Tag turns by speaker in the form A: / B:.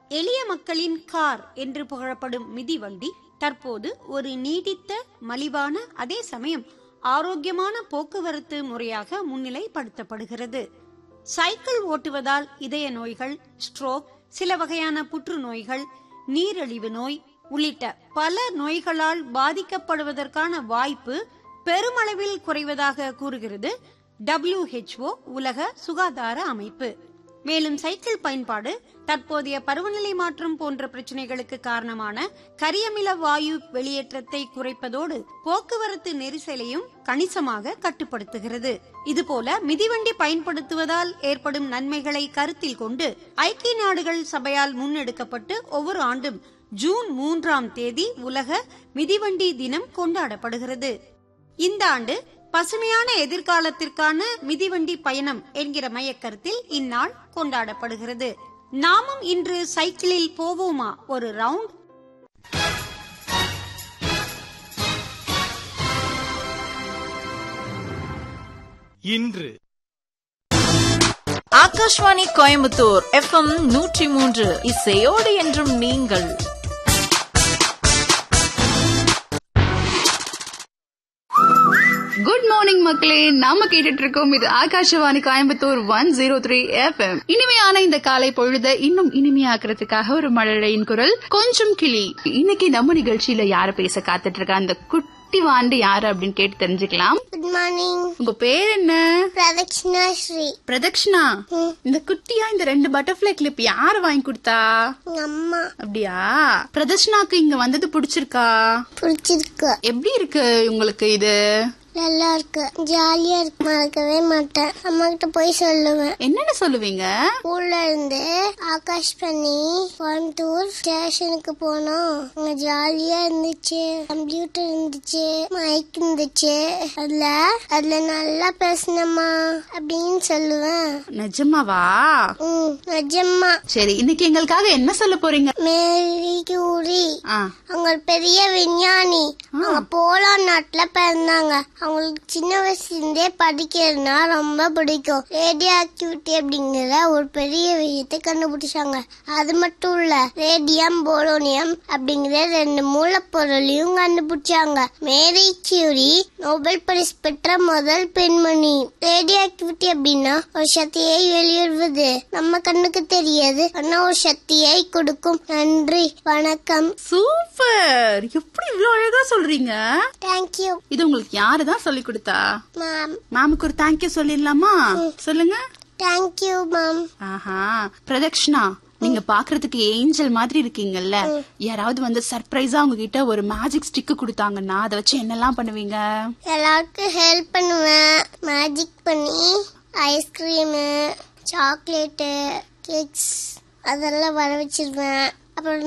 A: எளிய மக்களின் கார் என்று புகழப்படும் மிதிவண்டி தற்போது ஒரு நீடித்த மலிவான அதே சமயம் ஆரோக்கியமான போக்குவரத்து முறையாக முன்னிலைப்படுத்தப்படுகிறது சைக்கிள் ஓட்டுவதால் இதய நோய்கள் ஸ்ட்ரோக் சில வகையான புற்றுநோய்கள் நீரிழிவு நோய் உள்ளிட்ட பல நோய்களால் பாதிக்கப்படுவதற்கான வாய்ப்பு பெருமளவில் குறைவதாக கூறுகிறது WHO உலக சுகாதார அமைப்பு மேலும் சைக்கிள் பயன்பாடு தற்போதைய பருவநிலை மாற்றம் போன்ற பிரச்சனைகளுக்கு காரணமான கரியமில வாயு வெளியேற்றத்தை குறைப்பதோடு போக்குவரத்து நெரிசலையும் கணிசமாக கட்டுப்படுத்துகிறது இதுபோல மிதிவண்டி பயன்படுத்துவதால் ஏற்படும் நன்மைகளை கருத்தில் கொண்டு ஐக்கிய நாடுகள் சபையால் முன்னெடுக்கப்பட்டு ஒவ்வொரு ஆண்டும் ஜூன் மூன்றாம் தேதி உலக மிதிவண்டி தினம் கொண்டாடப்படுகிறது இந்த ஆண்டு பசுமையான எதிர்காலத்திற்கான மிதிவண்டி பயணம் என்கிற மையக்கருத்தில் இந்நாள் கொண்டாடப்படுகிறது நாமும் இன்று சைக்கிளில் போவோமா ஒரு ரவுண்ட்
B: இன்று
C: ஆகாஷ்வாணி கோயம்புத்தூர் எஃப்எம் நூற்றி மூன்று இசையோடு என்றும் நீங்கள்
D: குட் மார்னிங் மக்களே நாம கேட்டுட்டு இருக்கோம் இது Akashvani Coimbatore one zero three FM இனிமையான இந்த காலை பொழுத இன்னும் இனிமையாக்குறதுக்காக ஒரு மழலையின் குரல் கொஞ்சம் கிளி இன்னைக்கு நம்ம நிகழ்ச்சியில யார பேச காத்துட்டு இருக்கா அந்த குட்டி வாண்டு யாரு அப்படின்னு கேட்டு தெரிஞ்சுக்கலாம்
E: குட் மார்னிங்
D: உங்க பேர் என்ன
E: பிரதக்ஷனா ஸ்ரீ
D: பிரதக்ஷனா இந்த குட்டியா இந்த ரெண்டு பட்டர்ஃபிளை கிளிப் யாரு வாங்கி கொடுத்தா
E: எங்க அம்மா
D: அப்படியா பிரதர்ஷனாக்கு இங்க வந்தது பிடிச்சிருக்கா
E: பிடிச்சிருக்கு
D: எப்படி இருக்கு உங்களுக்கு இது
E: நல்லா இருக்கு ஜாலியா இருக்கு மறக்கவே மாட்டேன் அம்மா கிட்ட போய் சொல்லுவேன்
D: என்னென்ன சொல்லுவீங்க
E: ஸ்கூல்ல இருந்து ஆகாஷ் பண்ணி கோயம்புத்தூர் ஸ்டேஷனுக்கு போனோம் அங்க ஜாலியா இருந்துச்சு கம்ப்யூட்டர் இருந்துச்சு மைக் இருந்துச்சு அதுல அதுல நல்லா பேசினம்மா அப்படின்னு சொல்லுவேன்
D: நிஜமாவா
E: ம் நிஜமா
D: சரி இன்னைக்கு எங்களுக்காக என்ன சொல்ல போறீங்க
E: மேரி கியூரி
D: ஆ,
E: அவங்க ஒரு பெரிய விஞ்ஞானி அவங்க போலோ நாட்டுல பிறந்தாங்க அவங்களுக்கு சின்ன வயசுல இருந்தே படிக்கிறதுனா ரொம்ப பிடிக்கும் ரேடியோ ஆக்டிவிட்டி அப்படிங்கிற ஒரு பெரிய விஷயத்தை கண்டுபிடிச்சாங்க அது மட்டும் இல்ல ரேடியம் போலோனியம் அப்படிங்கிற ரெண்டு மூலப்பொருளையும் கண்டுபிடிச்சாங்க மேரி கியூரி நோபல் பரிசு பெற்ற முதல் பெண்மணி ரேடியோ ஆக்டிவிட்டி அப்படின்னா ஒரு சக்தியை வெளியிடுவது நம்ம கண்ணுக்கு தெரியாது ஆனா ஒரு சக்தியை கொடுக்கும் நன்றி வணக்கம்
D: சூப்பர் எப்படி இவ்ளோ அழகா சொல்றீங்க
E: தேங்க்யூ
D: இது உங்களுக்கு யாரு தான் சொல்லி கொடுத்தா
E: மேம்
D: மேமுக்கு ஒரு தேங்க்யூ சொல்லிடலாமா சொல்லுங்க
E: தேங்க்யூ மேம்
D: ஆஹா பிரதக்ஷனா நீங்க பாக்குறதுக்கு ஏஞ்சல் மாதிரி இருக்கீங்கல்ல யாராவது வந்து சர்ப்ரைஸா உங்ககிட்ட ஒரு மேஜிக் ஸ்டிக் கொடுத்தாங்கன்னா அதை வச்சு என்னெல்லாம் பண்ணுவீங்க
E: எல்லாருக்கும் ஹெல்ப் பண்ணுவேன் மேஜிக் பண்ணி ஐஸ்கிரீமு சாக்லேட்டு கேக்ஸ் அதெல்லாம் வர வச்சிருவேன் அப்புறம்